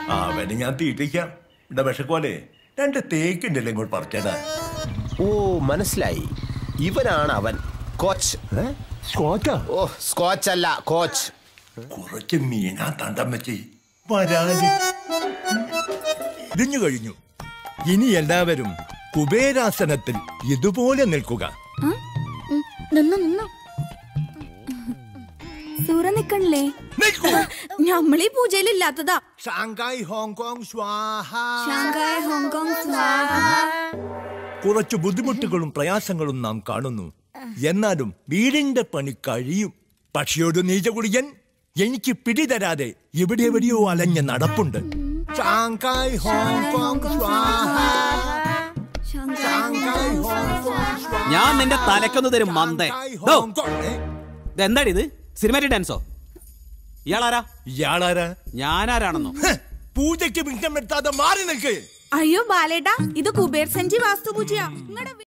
അവന് ഞാൻ തീറ്റിക്കാം ഇവിടെ വിഷക്കോലെ രണ്ട് തേക്കുണ്ടല്ലോ ഇങ്ങോട്ട് പറിച്ചേടാ ഓ മനസ്സിലായി ഇവനാണ് അവൻ കോച്ച് സ്കോച്ചാ ഓ സ്കോച്ച് അല്ല കോച്ച് കുറച്ച് മീനാ തണ്ടം വെച്ച് വരാല് ഇരിഞ്ഞു കഴിഞ്ഞു ഇനി എല്ലാവരും കുബേരാസനത്തിൽ ഇതുപോലെ നിൽക്കുക ഉം, നിന്നു നിന്നു സൂറ നിക്കണില്ലേ നിൽക്കൂ നമ്മളീ പൂജയിലില്ലാത്തതാ ഷാങ്കായ് ഹോങ്കോങ് സ്വാഹ ഷാങ്കായ് ഹോങ്കോങ് സ്വാഹ കുറച്ച് ബുദ്ധിമുട്ടുകളും പ്രയാസങ്ങളും നാം കാണുന്നു എന്നാലും വീടിന്റെ പണി കഴിയും പക്ഷേ ഒരു നീചകുടിയൻ എനിക്ക് പിടിതരാതെ ഇവിടെ എവിടെയോ അലഞ്ഞ് നടപ്പുണ്ട് ഷാങ്കായ് ഹോങ്കോങ് സ്വാഹ ഷാങ്കായ് ഹോങ്കോങ് സ്വാഹ ഞാൻ നിന്റെ തലക്കൊന്ന് തരും മന്ദേ ഷാങ്കായ് ദോ, ഹോങ്കോങ് ഏ? ഇതെന്താടി ഇത് സിനിമാറ്റിക് ഡാൻസോ ഇയാളാരാ ഇയാളാരാ ഞാനാരാണെന്നോ ഹ്, പൂജയ്ക്ക് വിഘ്നം വരുത്താതെ മാറി നിൽക്ക് അയ്യോ ബാലേട്ടാ ഇത് കുബേർ സഞ്ചി വാസ്തു പൂജയാ നിങ്ങടെ